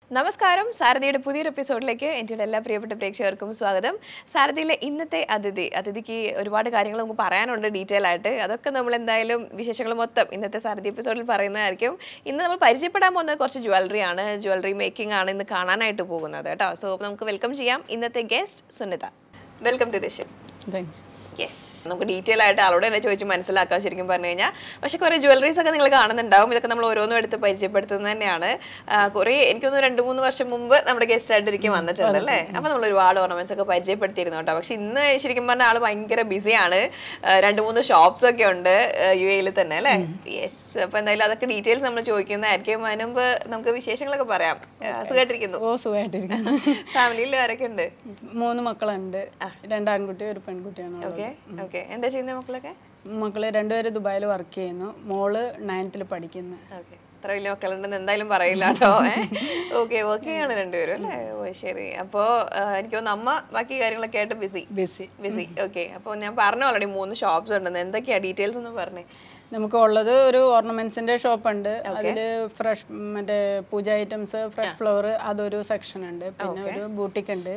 നമസ്കാരം സാരഥിയുടെ പുതിയൊരു എപ്പിസോഡിലേക്ക് എൻ്റെ എല്ലാ പ്രിയപ്പെട്ട പ്രേക്ഷകർക്കും സ്വാഗതം സാരഥിയിലെ ഇന്നത്തെ അതിഥി അതിഥിക്ക് ഒരുപാട് കാര്യങ്ങൾ നമുക്ക് പറയാനുണ്ട് ഡീറ്റെയിൽ ആയിട്ട് അതൊക്കെ നമ്മൾ എന്തായാലും വിശേഷങ്ങൾ മൊത്തം ഇന്നത്തെ സാരഥി എപ്പിസോഡിൽ പറയുന്നതായിരിക്കും ഇന്ന് നമ്മൾ പരിചയപ്പെടാൻ പോകുന്നത് കുറച്ച് ജ്വല്ലറി ആണ് ജ്വല്ലറി മേക്കിംഗ് ആണ് ഇന്ന് കാണാനായിട്ട് പോകുന്നത് കേട്ടോ സോ നമുക്ക് വെൽക്കം ചെയ്യാം ഇന്നത്തെ guest Sunita welcome to Disha thanks yes നമുക്ക് ഡീറ്റെയിൽ ആയിട്ട് ആളോട് തന്നെ ചോദിച്ച് മനസ്സിലാക്കാം ശരിക്കും പറഞ്ഞു കഴിഞ്ഞാൽ പക്ഷേ കുറേ ജ്വല്ലറീസ് ഒക്കെ നിങ്ങൾ കാണുന്നുണ്ടാവും ഇതൊക്കെ നമ്മൾ ഓരോന്നും എടുത്ത് പരിചയപ്പെടുത്തുന്നത് തന്നെയാണ് ആ, കുറേ എനിക്കൊന്ന് രണ്ട് മൂന്ന് വർഷം മുമ്പ് നമ്മുടെ ഗസ്റ്റ് ആയിട്ട് ഒരിക്കൽ വന്നിട്ടുണ്ട് അല്ലേ അപ്പോൾ നമ്മൾ ഒരുപാട് ഓർണമെന്റ്സ് ഒക്കെ പരിചയപ്പെടുത്തിയിരുന്നു കേട്ടോ പക്ഷെ ഇന്ന് ശരിക്കും പറഞ്ഞാൽ ആൾ ഭയങ്കര ബിസിയാണ് രണ്ട് മൂന്ന് ഷോപ്സ് ഒക്കെ ഉണ്ട് യു എയിൽ തന്നെ അല്ലേ യെസ് അപ്പോൾ എന്തായാലും അതൊക്കെ ഡീറ്റെയിൽസ് നമ്മൾ ചോദിക്കുന്നതായിരിക്കും അതിന് മുമ്പ് നമുക്ക് വിശേഷങ്ങളൊക്കെ പറയാം ആ, സുഖമായിട്ടിരിക്കുന്നു ഓ സുഖമായിട്ടിരിക്കുന്നു ഫാമിലിയിൽ ആരൊക്കെ ഉണ്ട് മൂന്ന് മക്കളുണ്ട് രണ്ട് ആൺകുട്ടി ഒരു പെൺകുട്ടിയാണ് ഉള്ളത്. ഓക്കെ ഓക്കെ എന്താ ചെയ്യുന്നത് മക്കളൊക്കെ മക്കള് രണ്ടുപേര് ദുബായിൽ വർക്ക് ചെയ്യുന്നു മോള് നയൻത്തിൽ പഠിക്കുന്നു ഓക്കെ ഇത്ര വലിയ മക്കളുണ്ടെന്ന് എന്തായാലും പറയില്ല കേട്ടോ ഓക്കെ വർക്ക് ചെയ്യാണ് രണ്ടുപേരും അല്ലേ ഓ ശരി അപ്പോ ആ, എനിക്ക് തോന്നുന്നു അമ്മ ബാക്കി കാര്യങ്ങളൊക്കെ ആയിട്ട് ബിസി ബിസി ബിസി ഓക്കെ അപ്പോൾ ഞാൻ പറഞ്ഞു ഓൾറെഡി മൂന്ന് ഷോപ്സ് ഉണ്ടെന്ന് എന്തൊക്കെയാ ഡീറ്റെയിൽസ് ഒന്ന് പറഞ്ഞേ നമുക്ക് ഉള്ളത് ഒരു ഓർണമെന്റ്സിന്റെ ഷോപ്പ് ഉണ്ട് അതിൽ ഫ്രഷ് മറ്റേ പൂജ ഐറ്റംസ് ഫ്രഷ് ഫ്ലവർ അതൊരു സെക്ഷൻ ഉണ്ട് പിന്നെ ഒരു ബൂട്ടിക് ഉണ്ട്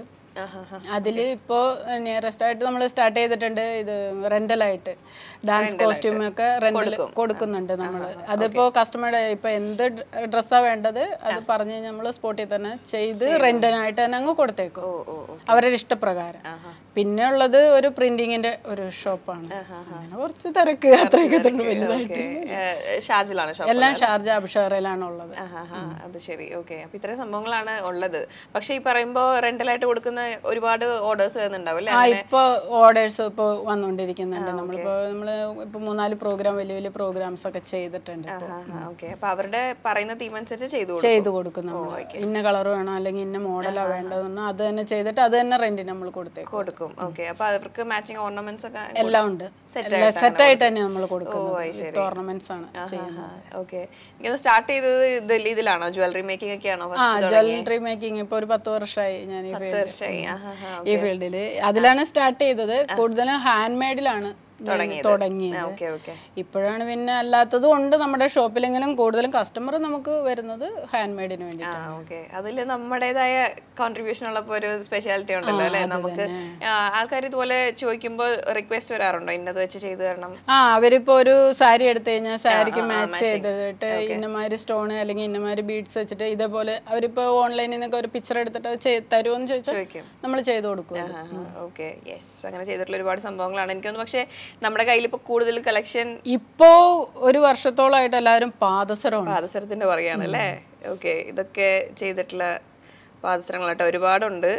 അതിൽ ഇപ്പോൾ നിയറസ്റ്റ് ആയിട്ട് നമ്മൾ സ്റ്റാർട്ട് ചെയ്തിട്ടുണ്ട് ഇത് റെന്റലായിട്ട് ഡാൻസ് കോസ്റ്റ്യൂം ഒക്കെ റെന്റൽ കൊടുക്കുന്നുണ്ട് നമ്മൾ അതിപ്പോൾ കസ്റ്റമറുടെ ഇപ്പോൾ എന്ത് ഡ്രസ്സാണ് വേണ്ടത് അത് പറഞ്ഞ് നമ്മൾ സ്പോട്ടിൽ തന്നെ ചെയ്ത് റെന്റിനായിട്ട് തന്നെ അങ്ങ് കൊടുത്തേക്കും അവരുടെ ഇഷ്ടപ്രകാരം പിന്നെ ഉള്ളത് ഒരു പ്രിന്റിങ്ങിന്റെ ഒരു ഷോപ്പാണ് അങ്ങനെ കുറച്ച് തിരക്ക് അത്രയൊക്കെ തന്നെ വലുതായിട്ട് ഷാർജിലാണ് ഷോപ്പ് എല്ലാം ഷാർജ അബ്ഷാറയിലാണ് ഉള്ളത് അത് ശരി ഓക്കെ അപ്പൊ ഇത്രയും സംഭവങ്ങളാണ് ഉള്ളത് പക്ഷെ ഈ പറയുമ്പോ റെന്റലായിട്ട് കൊടുക്കുന്ന ഒരുപാട് ഓർഡേഴ്സ് വരുന്നുണ്ടാവും അല്ലേ ആ ഇപ്പൊ ഓർഡേഴ്സ് ഇപ്പൊ വന്നുകൊണ്ടിരിക്കുന്നുണ്ട് നമ്മളിപ്പോ നമ്മള് ഇപ്പൊ മൂന്നാല് പ്രോഗ്രാം വലിയ വലിയ പ്രോഗ്രാംസ് ഒക്കെ ചെയ്തിട്ടുണ്ട് ഇപ്പൊ. ഓക്കെ അപ്പൊ അവരുടെ പറയുന്ന തീം അനുസരിച്ച് ചെയ്തു കൊടുക്കും. ചെയ്തു കൊടുക്കും നമ്മൾ ഇന്ന കളർ വേണോ അല്ലെങ്കിൽ ഇന്ന മോഡലാ വേണ്ടതെന്ന് അത് തന്നെ ചെയ്തിട്ട് അത് തന്നെ റെന്റിന് നമ്മൾ കൊടുത്തേക്കും കൊടുക്കും ഓക്കെ അപ്പൊ അവർക്ക് മാച്ചിങ് ഓർണമെന്റ്സ് ഒക്കെ എല്ലാം ഉണ്ട് സെറ്റ് ആയിട്ട് തന്നെ നമ്മൾ കൊടുക്കുന്നത് ഓർണമെന്റ്സ് ആണ് ചെയ്യുന്നത് ഓക്കെ എനിക്കൊന്ന് സ്റ്റാർട്ട് ചെയ്തത് ഇതിൽ ഇതിലാണോ ജ്വല്ലറി മേക്കിംഗ് ഒക്കെ ആണോ ആ ജ്വല്ലറി മേക്കിംഗ് ഇപ്പൊ ഒരു പത്ത് വർഷമായി ഞാൻ ഈ ഫീൽഡ് വർഷമായി ആഹാ ഈ ഫീൽഡില് അതിലാണ് സ്റ്റാർട്ട് ചെയ്തത് കൂടുതലും ഹാൻഡ് മെയ്ഡിലാണ് തുടങ്ങിയത് ഓക്കെ ഓക്കെ ഇപ്പോഴാണ് പിന്നെ അല്ലാത്തതും ഉണ്ട് നമ്മുടെ ഷോപ്പിലെങ്കിലും കൂടുതലും കസ്റ്റമർ നമുക്ക് വരുന്നത് ഹാൻഡ് മെയ്ഡിന് വേണ്ടി ആ ഓക്കെ അതിൽ നമ്മുടേതായ കോൺട്രിബ്യൂഷൻ ഉള്ളപ്പോ ഒരു സ്പെഷ്യാലിറ്റി ഉണ്ടല്ലോ അല്ലെ നമുക്ക് ആൾക്കാർ ഇതുപോലെ ചോദിക്കുമ്പോൾ റിക്വസ്റ്റ് വരാറുണ്ടോ ഇന്നത് വെച്ച് ചെയ്തു തരണം ആ അവരിപ്പോ ഒരു സാരി എടുത്തു കഴിഞ്ഞാൽ സാരിക്ക് മാച്ച് ചെയ്തിട്ട് ഇന്നമാതിരി സ്റ്റോൺ അല്ലെങ്കിൽ ഇന്നമാതിരി ബീഡ്സ് വെച്ചിട്ട് ഇതേപോലെ അവരിപ്പോ ഓൺലൈനിൽ നിന്നൊക്കെ ഒരു പിക്ചർ എടുത്തിട്ട് അത് ചെയ്- തരുമോന്ന് ചോദിച്ചാൽ ചോദിക്കും നമ്മൾ ചെയ്തു കൊടുക്കും അത്. ഓക്കെ യെസ് അങ്ങനെ ചെയ്തിട്ടുള്ള ഒരുപാട് സംഭവങ്ങളാണ് എനിക്കൊന്ന് പക്ഷേ നമ്മുടെ കയ്യിൽ ഇപ്പൊ കൂടുതൽ കളക്ഷൻ ഇപ്പോ ഒരു വർഷത്തോളമായിട്ട് എല്ലാവരും പാദസരമാണ് പാദസരത്തിന്റെ പറയുകയാണ് അല്ലേ ഓക്കെ ഇതൊക്കെ ചെയ്തിട്ടുള്ള പാദസരങ്ങളാട്ടോ ഒരുപാടുണ്ട്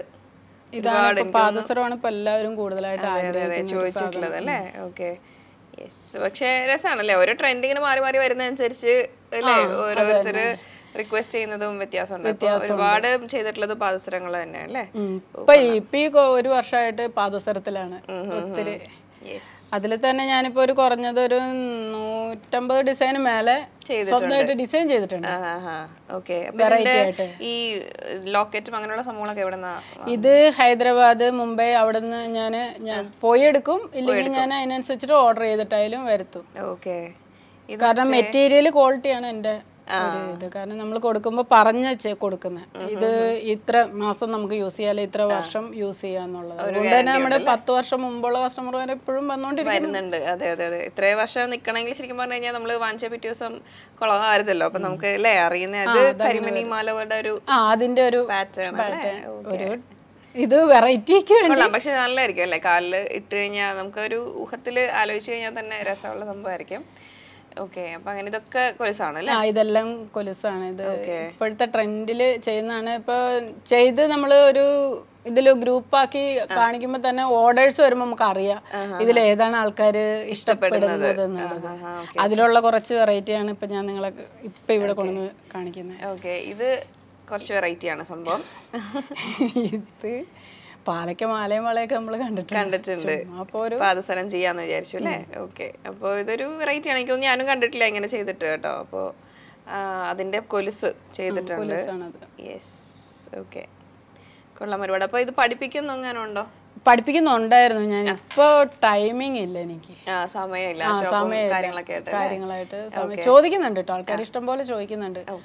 ഇതാണ് ഇപ്പൊ പാദസരമാണ് ഇപ്പൊ എല്ലാവരും കൂടുതലായിട്ട് അതെ, അതെ, ആഗ്രഹിക്കുന്നത് ചോദിച്ചിട്ടുള്ളത് അല്ലേ ഓക്കെ യെസ് പക്ഷേ രസമാണല്ലേ ഓരോ ട്രെൻഡ് ഇങ്ങനെ മാറി മാറി വരുന്നതനുസരിച്ച് അല്ലേ ഓരോരുത്തര് റിക്വസ്റ്റ് ചെയ്യുന്നതും വ്യത്യാസമുണ്ട് അപ്പൊ ഒരുപാട് ചെയ്തിട്ടുള്ളത് പാദസരങ്ങൾ തന്നെയാണ് അല്ലേ ഉം. ഇപ്പൊ ഈ- ഇപ്പൊ ഈ കൊ- ഒരു വർഷമായിട്ട് പാദസരത്തിലാണ് ഒത്തിരി യെസ് അതിൽ തന്നെ ഞാനിപ്പോ ഒരു കുറഞ്ഞത് ഒരു നൂറ്റമ്പത് ഡിസൈൻ മേലെ സ്വന്തമായിട്ട് ഡിസൈൻ ചെയ്തിട്ടുണ്ട് ഓക്കെ വെറൈറ്റി ആയിട്ട് ഈ ലോക്കറ്റും അങ്ങനെയുള്ള സംഭവങ്ങളൊക്കെ എവിടെ നിന്നാ ഇത് ഹൈദരാബാദ് മുംബൈ അവിടെ നിന്ന് ഞാൻ ഞാൻ പോയി എടുക്കും ഇല്ലെങ്കിൽ ഞാൻ അതിനനുസരിച്ചിട്ട് ഓർഡർ ചെയ്തിട്ടായാലും വരുത്തും ഓക്കെ ഇത് കാരണം മെറ്റീരിയൽ ക്വാളിറ്റിയാണ് എൻ്റെ ഒരു ഇത് കാരണം നമ്മൾ കൊടുക്കുമ്പോൾ പറഞ്ഞ കൊടുക്കുന്നത് ഇത് ഇത്ര മാസം നമുക്ക് യൂസ് ചെയ്യാം അല്ലെങ്കിൽ ഇത്ര വർഷം യൂസ് ചെയ്യാന്നുള്ളത് അതുകൊണ്ട് തന്നെ നമ്മുടെ പത്ത് വർഷം മുമ്പുള്ള കസ്റ്റമർ വരെ എപ്പോഴും വന്നുകൊണ്ടിരിക്കും വരുന്നുണ്ട് അതെ അതെ അതെ ഇത്രയും വർഷം നിക്കണമെങ്കിൽ ശരിക്കും പറഞ്ഞു കഴിഞ്ഞാൽ നമ്മൾ വാങ്ങിച്ച പിറ്റേ ദിവസം കുളമായിരുന്നല്ലോ അപ്പൊ നമുക്ക് അല്ലേ അറിയുന്ന അത് കരിമണി മാലകളുടെ ഒരു ആ അതിന്റെ ഒരു പാറ്റേൺ അല്ലേ ഒരു ഇത് വെറൈറ്റിക്ക് വേണ്ടി കൊള്ളാം പക്ഷെ നല്ലതായിരിക്കും അല്ലേ കാലില് ഇട്ട് കഴിഞ്ഞാൽ നമുക്കൊരു ഊഹത്തില് ആലോചിച്ച് കഴിഞ്ഞാൽ തന്നെ രസമുള്ള സംഭവമായിരിക്കും ഓക്കെ അപ്പൊ അങ്ങനെ ഇതൊക്കെ കൊലുസാണ് അല്ലേ ആ ഇതെല്ലാം കൊലുസാണ് ഇത് ഇപ്പോഴത്തെ ട്രെൻഡിൽ ചെയ്യുന്നതാണ് ഇപ്പൊ ചെയ്ത് നമ്മൾ ഒരു ഇതിൽ ഗ്രൂപ്പാക്കി കാണിക്കുമ്പോൾ തന്നെ ഓർഡേഴ്സ് വരുമ്പോൾ നമുക്ക് അറിയാം ഇതിൽ ഏതാണ് ആൾക്കാർ ഇഷ്ടപ്പെടുന്നത് എന്നുള്ളത് അതിലുള്ള കുറച്ച് വെറൈറ്റിയാണ് ഇപ്പൊ ഞാൻ നിങ്ങളെ ഇപ്പൊ ഇവിടെ കൊണ്ടുവന്ന് കാണിക്കുന്നത് ഓക്കെ ഇത് കുറച്ച് വെറൈറ്റി ആണ് സംഭവം ഇത് പാലയ്ക്ക മാലയും വളയൊക്കെ നമ്മൾ കണ്ടിട്ടുണ്ട് കണ്ടിട്ടുണ്ട് അപ്പോൾ ഒരു പാദസരം ചെയ്യാന്ന് വിചാരിച്ചു അല്ലേ ഓക്കെ അപ്പോൾ ഇതൊരു വെറൈറ്റി ആണ് എനിക്ക് തോന്നുന്നു ഞാനും കണ്ടിട്ടില്ല ഇങ്ങനെ ചെയ്തിട്ട് കേട്ടോ അപ്പോൾ അതിന്റെ കൊലുസ് ചെയ്തിട്ടുണ്ട് ആണത് യെസ് ഓക്കെ കൊള്ളാം ഒരുപാട് അപ്പോൾ ഇത് പഠിപ്പിക്കുന്നു അങ്ങനെ ഉണ്ടോ പഠിപ്പിക്കുന്നുണ്ടായിരുന്നു ഞാൻ ഇപ്പൊ ടൈമിംഗ് ഇല്ല എനിക്ക് ആ സമയമില്ല ആ ഷോപ്പും സമയമില്ല കാര്യങ്ങളൊക്കെ ആയിട്ട് കാര്യങ്ങളായിട്ട് സമയം ചോദിക്കുന്നുണ്ട് കേട്ടോ ആൾക്കാർ ഇഷ്ടം പോലെ ചോദിക്കുന്നുണ്ട് ഓക്കെ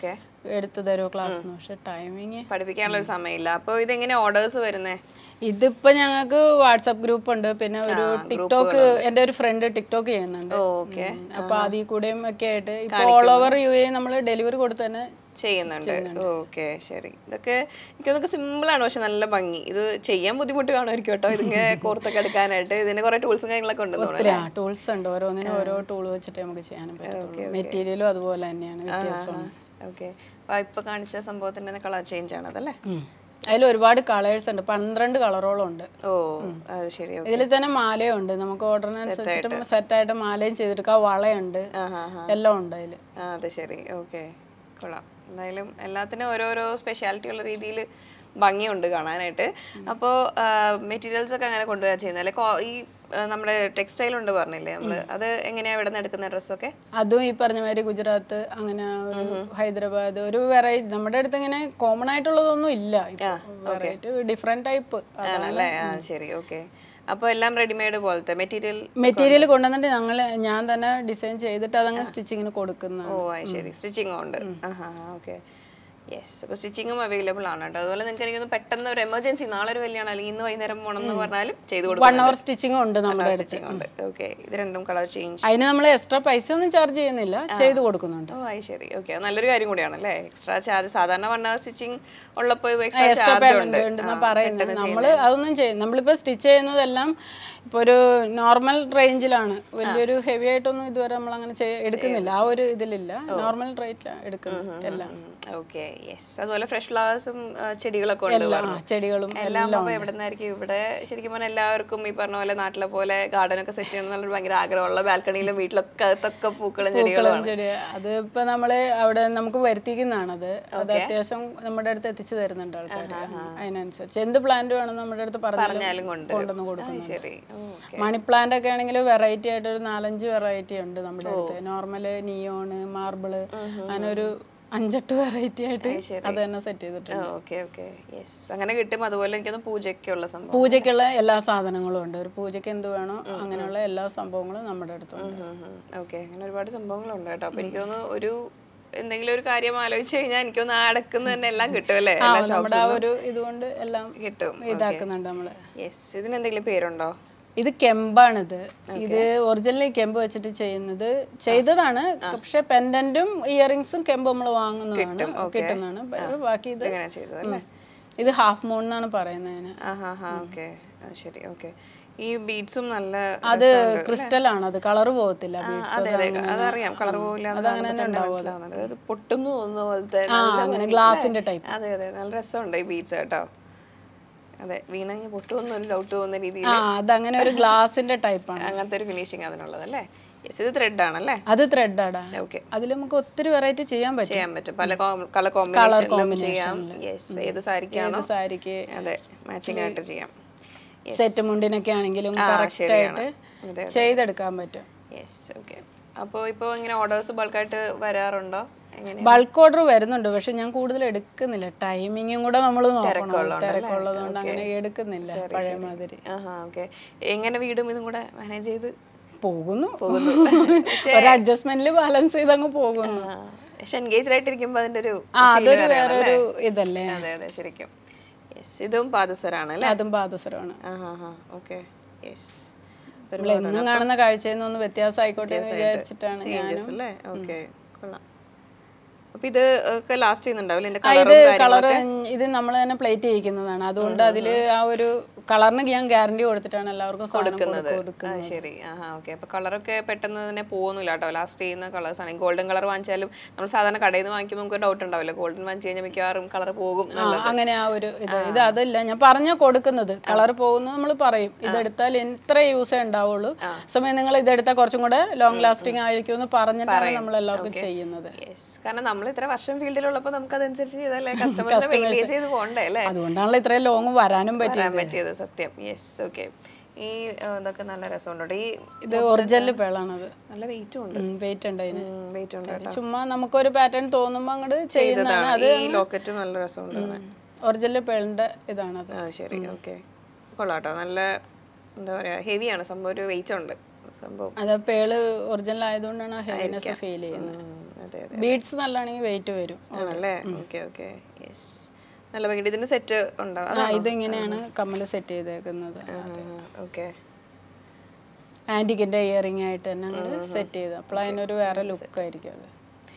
എടുത്തു തരുമോ ക്ലാസ് പക്ഷെ ടൈമിങ് പഠിപ്പിക്കാനുള്ള ഒരു സമയമില്ല അപ്പോൾ ഇതെങ്ങനെ ഓർഡേഴ്സ് വരുന്നേ ഇതിപ്പോ ഞങ്ങൾക്ക് വാട്സപ്പ് ഗ്രൂപ്പ് ഉണ്ട് പിന്നെ ഒരു ടിക്ടോക്ക് എൻ്റെ ഒരു ഫ്രണ്ട് ടിക്ടോക്ക് ചെയ്യുന്നുണ്ട് ഓക്കെ ഉം. അപ്പൊ അതിൽ കൂടെയും ഒക്കെ ആയിട്ട് ഇപ്പൊ ഓൾ ഓവർ യു എ നമ്മൾ ഡെലിവറി കൊടുത്ത് തന്നെ ചെയ്യുന്നുണ്ട് ഓക്കെ ശരി ഇതൊക്കെ എനിക്കൊന്നൊക്കെ സിമ്പിൾ ആണ് പക്ഷെ നല്ല ഭംഗി ഇത് ചെയ്യാൻ ബുദ്ധിമുട്ട് കാണുമായിരിക്കും കേട്ടോ ഇതിങ്ങനെ കോർത്തൊക്കെ എടുക്കാനായിട്ട് ഇതിന് കുറെ ടൂൾസും കാര്യങ്ങളൊക്കെ ഉണ്ട് തോന്നുന്നു ഒത്തിരി ആ ടൂൾസ് ഉണ്ട് ഓരോന്നിനും ഓരോ ടൂൾ വെച്ചിട്ട് നമുക്ക് ചെയ്യാനും പറ്റത്തുള്ളൂ മെറ്റീരിയലും അതുപോലെ തന്നെയാണ് വ്യത്യാസമാണ് ഓക്കെ അപ്പൊ ഇപ്പൊ കാണിച്ച സംഭവത്തിന്റെ തന്നെ കളർ ചേഞ്ച് ആണ് അതല്ലേ അതിൽ ഒരുപാട് കളേഴ്സ് ഉണ്ട് പന്ത്രണ്ട് കളറോളം ഉണ്ട് ഓ അത് ശരി okay. ഇതിൽ തന്നെ മാലയുണ്ട് നമുക്ക് ഓർഡറിനനുസരിച്ചിട്ട് സെറ്റായിട്ട് മാലയും ചെയ്തെടുക്കാം വളയുണ്ട് ആഹാ, ആഹാ. എല്ലാം ഉണ്ട് അതിൽ ആ അത് ശരി ഓക്കെ കൊള്ളാം എന്തായാലും എല്ലാത്തിനും ഓരോരോ സ്പെഷ്യാലിറ്റി ഉള്ള രീതിയിൽ ഭംഗിയുണ്ട് കാണാനായിട്ട് അപ്പോൾ മെറ്റീരിയൽസ് ഒക്കെ അങ്ങനെ കൊണ്ടുവരാൻ ചെയ്യുന്നത് അല്ലെ കോ- ഈ ആ, നമ്മുടെ ടെക്സ്റ്റൈൽ ഉണ്ട് പറഞ്ഞില്ലേ നമ്മള് അത് എങ്ങനെയാ ഇവിടെ നിന്ന് എടുക്കുന്ന ഡ്രസ്സൊക്കെ അതും ഈ പറഞ്ഞ മാതിരി ഗുജറാത്ത് അങ്ങനെ ഒരു ഹൈദരാബാദ് ഒരു വെറൈറ്റി നമ്മുടെ അടുത്ത് ഇങ്ങനെ കോമൺ ആയിട്ടുള്ളതൊന്നും ഇല്ല വെറൈറ്റി ഡിഫറെന്റ് ടൈപ്പ് ആണല്ലേ ആ ശരി ഓക്കെ അപ്പോൾ എല്ലാം റെഡിമെയ്ഡ് പോലത്തെ മെറ്റീരിയൽ മെറ്റീരിയൽ കൊണ്ടുവന്നിട്ട് ഞങ്ങൾ ഞാൻ തന്നെ ഡിസൈൻ ചെയ്തിട്ട് അതങ്ങ് സ്റ്റിച്ചിങ്ങിന് കൊടുക്കുന്ന ഓ അത് ശരി സ്റ്റിച്ചിങ്ങും ഉണ്ട് ആഹാ ഓക്കെ യെസ് അപ്പോൾ സ്റ്റിച്ചിങ്ങും അവൈലബിൾ ആണ് കേട്ടോ അതുപോലെ നിങ്ങൾക്ക് എനിക്കൊന്ന് പെട്ടെന്ന് ഒരു എമർജൻസി നാളെ ഒരു കല്യാണം അല്ലെങ്കിൽ ഇന്ന് വൈകുന്നേരം പോകണം എന്ന് പറഞ്ഞാലും ചെയ്ത് കൊടുക്കും വൺ അവർ സ്റ്റിച്ചിങ്ങും ഉണ്ട് നമ്മുടെ അടുത്ത് സ്റ്റിച്ചിങ് ഉണ്ട് ഓക്കെ ഇത് രണ്ടും കളർ ചേഞ്ച് അതിന് നമ്മൾ എക്സ്ട്രാ പൈസ ഒന്നും ചാർജ് ചെയ്യുന്നില്ല ചെയ്ത് കൊടുക്കുന്നുണ്ട് ഓ അത് ശരി ഓക്കെ നല്ലൊരു കാര്യം കൂടിയാണ് അല്ലേ എക്സ്ട്രാ ചാർജ് സാധാരണ വൺ അവർ സ്റ്റിച്ചിങ് ഉള്ളപ്പോൾ എക്സ്ട്രാ എക്സ്ട്രാ ചാർജ് ഉണ്ട് പേയ്മെന്റ് ഉണ്ടെന്നാ പറയുന്നത് നമ്മൾ അതൊന്നും ചെയ്യും നമ്മളിപ്പോൾ സ്റ്റിച്ച് ചെയ്യുന്നതെല്ലാം ഇപ്പോൾ ഒരു നോർമൽ റേഞ്ചിലാണ് വലിയൊരു ഹെവി ആയിട്ടൊന്നും ഇതുവരെ നമ്മൾ അങ്ങനെ എടുക്കുന്നില്ല ആ ഒരു ഇതിലില്ല നോർമൽ റേറ്റിലാണ് എടുക്കുന്നത് എല്ലാം ഓക്കെ യെസ് അതുപോലെ ഫ്രഷ് ഫ്ലവേഴ്സും ചെടികളൊക്കെ ഉണ്ട് ആ പറഞ്ഞു ചെടികളും എല്ലാം അപ്പോൾ എവിടെ നിന്നായിരിക്കും ഇവിടെ ശരിക്കും പറഞ്ഞാൽ എല്ലാവർക്കും ഈ പറഞ്ഞ പോലെ നാട്ടിലെ പോലെ ഗാർഡൻ ഒക്കെ സെറ്റ് ചെയ്യണം എന്നുള്ളൊരു ഭയങ്കര ആഗ്രഹമുള്ള ബാൽക്കണിയിലും വീട്ടിലൊക്കെ അകത്തൊക്കെ പൂക്കളും ചെടികളും പൂക്കളും ചെടി അത് ഇപ്പൊ നമ്മള് അവിടെ നമുക്ക് വരുത്തിക്കുന്നതാണ് അത് അത് അത്യാവശ്യം നമ്മുടെ അടുത്ത് എത്തിച്ചു തരുന്നുണ്ട് ആൾക്കാർ അതിനനുസരിച്ച് എന്ത് പ്ലാന്റ് വേണം നമ്മുടെ അടുത്ത് പറഞ്ഞാലും പറഞ്ഞാലും കൊണ്ട് കൊണ്ടുവന്ന് കൊടുക്കുന്നു ശരി ഓക്കെ മണി പ്ലാന്റ് ഒക്കെ ആണെങ്കിൽ വെറൈറ്റി ആയിട്ട് ഒരു നാലഞ്ച് വെറൈറ്റി ഉണ്ട് നമ്മുടെ അടുത്ത് നോർമല് നിയോണ് മാർബിള് അങ്ങനെ ഒരു അഞ്ചെട്ട് വെറൈറ്റി ആയിട്ട് അത് തന്നെ സെറ്റ് ചെയ്തിട്ടുണ്ട് ഓക്കെ ഓക്കെ യെസ് അങ്ങനെ കിട്ടും അതുപോലെ എനിക്കൊന്ന് പൂജയ്ക്കുള്ള സംഭവം പൂജയ്ക്കുള്ള എല്ലാ സാധനങ്ങളും ഉണ്ട് ഒരു പൂജയ്ക്ക് എന്ത് വേണോ അങ്ങനെയുള്ള എല്ലാ സംഭവങ്ങളും നമ്മുടെ അടുത്തുണ്ട് ഓക്കെ അങ്ങനെ ഒരുപാട് സംഭവങ്ങളുണ്ട് കേട്ടോ അപ്പൊ എനിക്ക് തോന്നുന്നു ഒരു എന്തെങ്കിലും ഒരു കാര്യം ആലോചിച്ച് കഴിഞ്ഞാൽ എനിക്കൊന്ന് ആ അടക്കുന്ന തന്നെ എല്ലാം കിട്ടും അല്ലേ ആ എല്ലാ നമ്മുടെ ആ ഒരു ഇതുകൊണ്ട് എല്ലാം കിട്ടും ഇതാക്കുന്നുണ്ട് നമ്മള് യെസ് ഇതിന് എന്തെങ്കിലും പേരുണ്ടോ ഇത് കെമ്പാണിത് ഇത് ഒറിജിനലി കെമ്പ് വെച്ചിട്ട് ചെയ്യുന്നത് ചെയ്തതാണ് പക്ഷെ പെൻഡന്റും ഇയറിങ്സും കെമ്പ് നമ്മൾ വാങ്ങുന്നതാണ് കിട്ടുന്നതാണ് പക്ഷേ ബാക്കി ഇത് എങ്ങനെ ചെയ്തത് അല്ലേ ഇത് ഹാഫ് മൂൺ എന്നാണ് പറയുന്നതിന് ആ ഹാ ഹാ ഓക്കെ ശരി ഓക്കെ ഈ ബീഡ്സും നല്ല അത് ക്രിസ്റ്റൽ ആണ് അത് കളർ പോകത്തില്ല ബീഡ്സ് അതെ അതെ അതറിയാം കളർ പോകില്ല മനസ്സിലാവുന്നുണ്ട് അത് പൊട്ടുന്നു തോന്നുന്ന പോലത്തെ ആ നല്ല അങ്ങനെ ഗ്ലാസിന്റെ ടൈപ്പ് അതെ അതെ നല്ല രസമുണ്ട് ഈ ബീഡ്സ് കേട്ടോ അതെ വീണ കഴിഞ്ഞാൽ പൊട്ടുമെന്ന് ഒരു ഡൗട്ട് തോന്നുന്ന രീതിയിൽ ആ അതങ്ങനെ ഒരു ഗ്ലാസിന്റെ ടൈപ്പാണ് അങ്ങനത്തെ ഒരു ഫിനിഷിങ് അതിനുള്ളത് അല്ലേ യെസ് ഇത് ത്രെഡ് ആണല്ലേ അത് ത്രെഡാടാ ഓക്കെ അതിൽ നമുക്ക് ഒത്തിരി വെറൈറ്റി ചെയ്യാൻ പറ്റും ചെയ്യാൻ പറ്റും പല കളർ കോമ്പിനേഷനിലും ചെയ്യാം യെസ് ഏത് സാരിക്കാണോ സാരിക്ക് അതെ മാച്ചിങ് ആയിട്ട് ചെയ്യാം സെറ്റ് മുണ്ടിനൊക്കെ ആണെങ്കിലും കറക്റ്റ് ആയിട്ട് അതെ ചെയ്തെടുക്കാൻ പറ്റും യെസ് ഓക്കെ അപ്പോൾ ഇപ്പോൾ ഇങ്ങനെ ഓർഡേഴ്സ് ബൾക്കായിട്ട് വരാറുണ്ടോ എങ്ങനെ ബൾക്ക് ഓർഡർ വരുന്നുണ്ട് പക്ഷെ ഞാൻ കൂടുതൽ എടുക്കുന്നില്ല ടൈമിങ്ങും കൂടെ നമ്മൾ നോക്കണം തിരക്കുള്ളത് കൊണ്ട് അങ്ങനെ എടുക്കുന്നില്ല പഴയ മാതിരി ആഹാ ഓക്കെ എങ്ങനെ വീടും ഇതും കൂടെ മാനേജ് ചെയ്ത് പോകുന്നു ഒരു അഡ്ജസ്റ്റ്മെന്റിൽ ബാലൻസ് ചെയ്ത് അങ്ങ് പോകുന്നു ആ, പക്ഷെ എൻഗേജ്ഡ് ആയിട്ടിരിക്കുമ്പോൾ അതിന്റെ ഒരു ആ അതൊരു വേറൊരു ഇതല്ലേ അതെ അതെ ശരിക്കും യെസ് ഇതും പാദസരാണ് അല്ലേ അതും പാദസരമാണ് ആ ഹാ ഹാ ഓക്കെ യെസ് നമ്മൾ എന്നും കാണുന്ന കാഴ്ചയിൽ നിന്നൊന്ന് വ്യത്യാസം ആയിക്കോട്ടെ എന്ന് വിചാരിച്ചിട്ടാണ് ഞാൻ ചേഞ്ചസ് അല്ലേ ഓക്കെ കൊള്ളാം അപ്പൊ ഇത് ഒക്കെ ലാസ്റ്റ് ചെയ്യുന്നുണ്ടാവില്ല എന്റെ ആ, ഇത് കളറും കളർ ഇത് നമ്മൾ തന്നെ പ്ലേറ്റ് ചെയ്യിക്കുന്നതാണ് അതുകൊണ്ട് അതിൽ ആ ഒരു കളറിന് ഞാൻ ഗ്യാരണ്ടി കൊടുത്തിട്ടാണ് എല്ലാവർക്കും സാധനം കൊടുക്കുന്നത് ആ ശരി ആഹാ ഓക്കെ അപ്പൊ കളറൊക്കെ പെട്ടെന്ന് തന്നെ പോകുന്നില്ല കേട്ടോ ലാസ്റ്റ് ചെയ്യുന്ന കളേഴ്സ് ആണ് ഗോൾഡൻ കളർ വാങ്ങിച്ചാലും നമ്മൾ സാധാരണ കടയിൽ നിന്ന് വാങ്ങിക്കുമ്പോൾ നമുക്ക് ഡൗട്ട് ഉണ്ടാവില്ല ഗോൾഡൻ വാങ്ങിച്ചു കഴിഞ്ഞാൽ മിക്കവാറും കളർ പോകും ആ, അങ്ങനെ ആ ഒരു ഇത് ഇത് അതല്ല ഞാൻ പറഞ്ഞ കൊടുക്കുന്നത് കളർ പോകുന്നത് നമ്മൾ പറയും ഇതെടുത്താൽ ഇത്ര യൂസേ ഉണ്ടാവുള്ളൂ സമയം നിങ്ങൾ ഇതെടുത്താൽ കുറച്ചും കൂടെ ലോങ് ലാസ്റ്റിംഗ് ആയിരിക്കും എന്ന് പറഞ്ഞിട്ടാണ് നമ്മൾ എല്ലാവർക്കും ചെയ്യുന്നത് യെസ് കാരണം നമ്മൾ ഇത്ര വർഷം ഫീൽഡിലുള്ളപ്പോൾ നമുക്ക് അതനുസരിച്ച് ചെയ്തല്ലേ കസ്റ്റമേഴ്സിനെ മെയിൻറ്റെയിൻ ചെയ്ത് പോകണ്ടേ അല്ലേ അതുകൊണ്ടാണല്ലോ ഇത്രയും ലോങ് വരാനും പറ്റി വരാൻ പറ്റിയത് സത്യം യെസ് ഓക്കെ ഈ ആ, ഇതൊക്കെ നല്ല രസമുണ്ട് ഈ ഇത് ഒറിജിനൽ പേളാണത് നല്ല വെയിറ്റും ഉണ്ട് വെയിറ്റ് ഉണ്ട് അതിന് വെയിറ്റ് ഉണ്ട് കേട്ടോ ചുമ്മാ നമുക്കൊരു പാറ്റേൺ തോന്നുമ്പോൾ അങ്ങോട്ട് ചെയ്യുന്നതാണ് അത് ഈ ലോക്കറ്റും നല്ല രസമുണ്ട് ഒറിജിനൽ പേളിന്റെ ഇതാണത് ആ ശരി ഓക്കെ കൊള്ളാട്ടോ നല്ല എന്താ പറയാ ഹെവിയാണ് സംഭവം ഒരു വെയിറ്റ് ഉണ്ട് സംഭവം അത് പേള് ഒറിജിനൽ ആയതുകൊണ്ടാണ് ഹെവിനെസ് ഫീൽ ചെയ്യുന്നത് ഉം, അതെ അതെ ബീഡ്സ് നല്ലതാണെങ്കിൽ വെയിറ്റ് വരും ആണല്ലേ ഓക്കെ ഓക്കെ യെസ് നല്ല ഭംഗി ഇതിന് സെറ്റ് ഉണ്ടോ ആ ഇതിങ്ങനെയാണ് കമ്മൽ സെറ്റ് ചെയ്തേക്കുന്നത് ഓക്കെ ആൻറ്റിക്കിൻ്റെ ഇയറിംഗ് ആയിട്ട് തന്നെ അങ്ങോട്ട് സെറ്റ് ചെയ്ത് അപ്പോൾ അതിനൊരു വേറെ ലുക്ക് ആയിരിക്കും അത്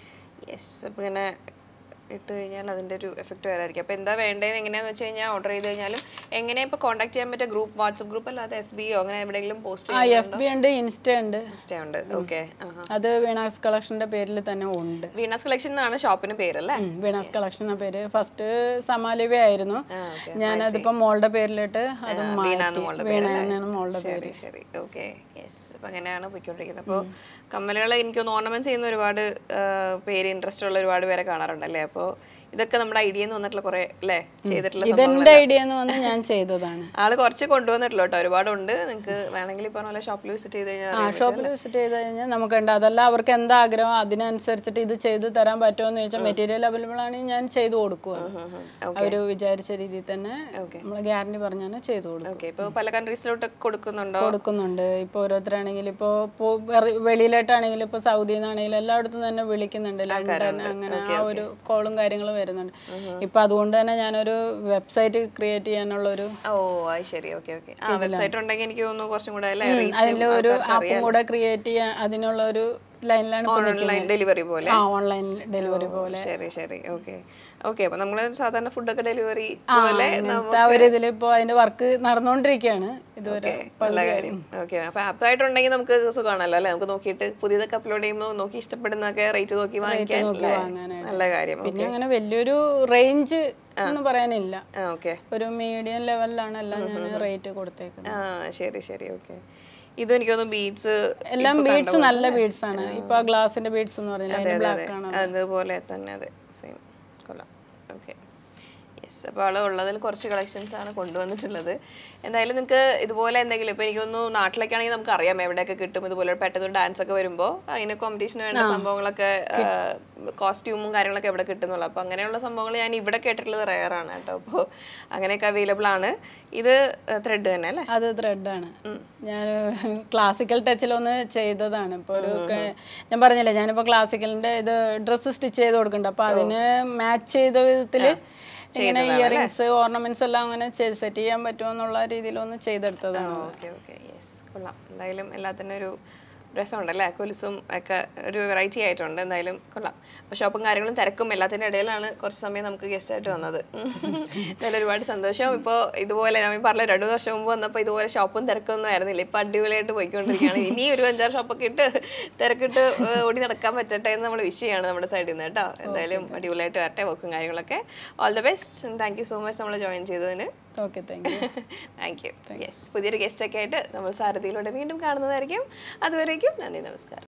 യെസ് അപ്പോൾ ഇങ്ങനെ ഇട്ട് കഴിഞ്ഞാൽ അതിൻ്റെ ഒരു എഫക്റ്റ് വരായിരിക്കും അപ്പോൾ എന്താ വേണ്ടതെന്ന് എങ്ങനെയാണെന്ന് വെച്ച് കഴിഞ്ഞാൽ ഓർഡർ ചെയ്ത് കഴിഞ്ഞാലും എങ്ങനെ ഇപ്പോൾ കോൺടാക്ട് ചെയ്യാൻ പറ്റിയ ഗ്രൂപ്പ് വാട്സപ്പ് ഗ്രൂപ്പ് അല്ലാതെ എഫ് ബിയോ അങ്ങനെ എവിടെയെങ്കിലും പോസ്റ്റ് ആ എഫ് ബി ഉണ്ട് ഇൻസ്റ്റ ഉണ്ട് ചെയ്യാൻ ഉണ്ട് ഓക്കെ അത് വീണാസ് കളക്ഷൻ്റെ പേരിൽ തന്നെ ഉണ്ട് വീണാസ് കളക്ഷൻ എന്നാണ് ഷോപ്പിന് പേരല്ലേ ഉം, വീണാസ് കളക്ഷൻ എന്ന പേര് ഫസ്റ്റ് സമാലിവ ആയിരുന്നു ഞാനതിപ്പോൾ മോളുടെ പേരിലിട്ട് അത് മാറ്റി വീണ എന്നാണ് മോളുടെ പേര് ശരി ശരി ഓക്കെ യെസ് അപ്പോൾ അങ്ങനെയാണ് പോയിക്കൊണ്ടിരിക്കുന്നത് അപ്പോൾ കമ്മലുകൾ എനിക്കൊന്ന് ഓർണമെന്റ് ചെയ്യുന്ന ഒരുപാട് ആ, പേര് ഇൻട്രസ്റ്റ് ഉള്ള ഒരുപാട് പേരെ കാണാറുണ്ടല്ലേ അപ്പോൾ ഇതൊക്കെ നമ്മുടെ ഐഡിയന്ന് വന്നിട്ടുള്ള കുറെ അല്ലേ ചെയ്തിട്ടുള്ള ഇതെന്റെ ഐഡിയ എന്ന് വന്ന് ഞാൻ ചെയ്തതാണ് ആള് കുറച്ച് കൊണ്ടുവന്നിട്ടുള്ളൂ കേട്ടോ ഒരുപാടുണ്ട് നിങ്ങൾക്ക് വേണമെങ്കിൽ ഈ പറഞ്ഞ പോലെ ഷോപ്പിൽ വിസിറ്റ് ചെയ്ത് കഴിഞ്ഞാൽ ആ ഷോപ്പിൽ വിസിറ്റ് ചെയ്ത് കഴിഞ്ഞാൽ നമുക്കുണ്ട് അതല്ല അവർക്ക് എന്താ ആഗ്രഹം അതിനനുസരിച്ചിട്ട് ഇത് ചെയ്ത് തരാൻ പറ്റുമോ എന്ന് ചോദിച്ചാൽ മെറ്റീരിയൽ അവൈലബിൾ ആണെങ്കിൽ ഞാൻ ചെയ്തു കൊടുക്കും അത്. അവര് വിചാരിച്ച രീതിയിൽ തന്നെ നമ്മൾ ഗ്യാരണ്ടി പറഞ്ഞാൽ ചെയ്തു കൊടുക്കും ഓക്കെ ഇപ്പോൾ പല കൺട്രീസിലോട്ട് കൊടുക്കുന്നുണ്ടോ കൊടുക്കുന്നുണ്ട് ഇപ്പോൾ ഓരോരുത്തരാണെങ്കിൽ ഇപ്പോൾ വെളിയിലോട്ടാണെങ്കിലും ഇപ്പോൾ സൗദിയിൽ നിന്നാണെങ്കിലും എല്ലായിടത്തും തന്നെ വിളിക്കുന്നുണ്ട് ലണ്ടൻ അങ്ങനെ ആ ഒരു കോളും കാര്യങ്ങളും വരുന്നുണ്ട് ഇപ്പം അതുകൊണ്ട് തന്നെ ഞാനൊരു വെബ്സൈറ്റ് ക്രിയേറ്റ് ചെയ്യാനുള്ള ഒരു ഓ അത് ശരി ഓക്കെ ഓക്കെ ആ വെബ്സൈറ്റ് ഉണ്ടെങ്കിൽ എനിക്ക് തോന്നുന്നു കുറച്ചും കൂടെ അല്ലേ അതിൽ ഒരു ആപ്പും കൂടെ ക്രിയേറ്റ് ചെയ്യാൻ അതിനുള്ള ഒരു ലൈനിലാണ് ഇപ്പോൾ ഓൺലൈൻ ഡെലിവറി പോലെ ആ ഓൺലൈൻ ഡെലിവറി പോലെ ശരി ശരി ഓക്കെ ഓക്കെ അപ്പൊ നമ്മള് സാധാരണ ഫുഡൊക്കെ ഡെലിവറി പോലെ അങ്ങനത്തെ ആ ഒരു ഇതിൽ ഇപ്പോൾ അതിന്റെ വർക്ക് നടന്നുകൊണ്ടിരിക്കുകയാണ് ഇതുവരെ നല്ല കാര്യം ഓക്കെ അപ്പൊ ആപ്പ് ആയിട്ടുണ്ടെങ്കിൽ നമുക്ക് സുഖമാണല്ലോ അല്ലെ നമുക്ക് നോക്കിയിട്ട് പുതിയതൊക്കെ അപ്ലോഡ് ചെയ്യുമ്പോൾ നോക്കി ഇഷ്ടപ്പെടുന്നൊക്കെ റേറ്റ് നോക്കി വാങ്ങിക്കാൻ അല്ലേ? വാങ്ങാനായിട്ട്. നല്ല കാര്യം പിന്നെ അങ്ങനെ വലിയൊരു റേഞ്ച് ഒന്നും പറയാനില്ല ആ ഓക്കെ ഒരു മീഡിയം ലെവലിലാണ് എല്ലാം ഞാൻ റേറ്റ് കൊടുത്തേക്കുന്നത് ആ ശരി ശരി ഓക്കെ ഇതും എനിക്ക് തോന്നുന്നു ബീഡ്സ് എല്ലാം ബീഡ്സ് നല്ല ബീഡ്സ് ആണ് ഇപ്പൊ ഗ്ലാസിന്റെ ബീഡ്സ് എന്ന് പറഞ്ഞാൽ അതിന്റെ ബ്ലാക്ക് ആണ് അതുപോലെ തന്നെ അതെ സെയിം കൊള്ളാം ഓക്കെ യെസ് അപ്പോൾ ആൾ ഉള്ളതിൽ കുറച്ച് കളക്ഷൻസ് ആണ് കൊണ്ടുവന്നിട്ടുള്ളത് എന്തായാലും നിങ്ങൾക്ക് ഇതുപോലെ എന്തെങ്കിലും ഇപ്പോൾ എനിക്കൊന്നു നാട്ടിലൊക്കെ നമുക്ക് അറിയാം എവിടെയൊക്കെ കിട്ടും ഇതുപോലെ പെട്ടെന്ന് ഡാൻസ് ഒക്കെ വരുമ്പോൾ അതിന് കോമ്പറ്റീഷന് വേണ്ട സംഭവങ്ങളൊക്കെ കോസ്റ്റ്യൂമും കാര്യങ്ങളൊക്കെ എവിടെ കിട്ടുന്നുള്ളൂ അപ്പോൾ അങ്ങനെയുള്ള സംഭവങ്ങൾ ഞാൻ ഇവിടെ കേട്ടിട്ടുള്ളത് റയറാണ് കേട്ടോ അപ്പോൾ അങ്ങനെയൊക്കെ അവൈലബിൾ ആണ് ഇത് ത്രെഡ് തന്നെ അല്ലേ അത് ത്രെഡാണ് ഞാൻ ക്ലാസിക്കൽ ടച്ചിലൊന്ന് ചെയ്തതാണ് ഇപ്പോൾ ഒരു ക- ഞാൻ പറഞ്ഞില്ലേ ഞാനിപ്പോൾ ക്ലാസിക്കലിന്റെ ഇത് ഡ്രസ്സ് സ്റ്റിച്ച് ചെയ്ത് കൊടുക്കുന്നുണ്ട് അപ്പോൾ അതിന് മാച്ച് ചെയ്ത വിധത്തിൽ ഇങ്ങനെ ഇയറിങ്സ് ഓർണമെന്റ്സ് എല്ലാം അങ്ങനെ സെറ്റ് ചെയ്യാൻ പറ്റുമോ എന്നുള്ള രീതിയിലൊന്ന് ചെയ്തെടുത്തതാണ് ഓക്കെ ഓക്കെ യെസ് കൊള്ളാം എന്തായാലും എല്ലാത്തിനും ഒരു രസമുണ്ടല്ലേ കൊലുസും ഒക്കെ ഒരു വെറൈറ്റി ആയിട്ടുണ്ട് എന്തായാലും കൊള്ളാം അപ്പോൾ ഷോപ്പും കാര്യങ്ങളും തിരക്കും എല്ലാത്തിൻ്റെ ഇടയിലാണ് കുറച്ച് സമയം നമുക്ക് ഗസ്റ്റ് ആയിട്ട് വന്നത് എന്തായാലും ഒരുപാട് സന്തോഷം ഇപ്പോൾ ഇതുപോലെ ഞാൻ പറഞ്ഞ രണ്ടു മൂന്ന് വർഷം മുമ്പ് വന്നപ്പോൾ ഇതുപോലെ ഷോപ്പും തിരക്കൊന്നും ആയിരുന്നില്ല ഇപ്പോൾ അടിപൊളിയായിട്ട് പോയിക്കൊണ്ടിരിക്കുകയാണ് ഇനി ഒരു അഞ്ചാറ് ഷോപ്പൊക്കെ ഇട്ട് തിരക്കിട്ട് ഏഹ്, ഓടി നടക്കാൻ പറ്റട്ടെ എന്ന് നമ്മൾ വിഷ് ചെയ്യാണ് നമ്മുടെ സൈഡിൽ നിന്ന് കേട്ടോ എന്തായാലും അടിപൊളിയായിട്ട് വരട്ടെ വർക്കും കാര്യങ്ങളൊക്കെ all the best thank you so much നമ്മൾ ജോയിൻ ചെയ്തതിന് okay thank you thank you yes പുതിയൊരു ഗസ്റ്റ് ഒക്കെ ആയിട്ട് നമ്മൾ സാരഥിയിലൂടെ വീണ്ടും കാണുന്നതായിരിക്കും അതുവരേക്കും നന്ദി നമസ്കാരം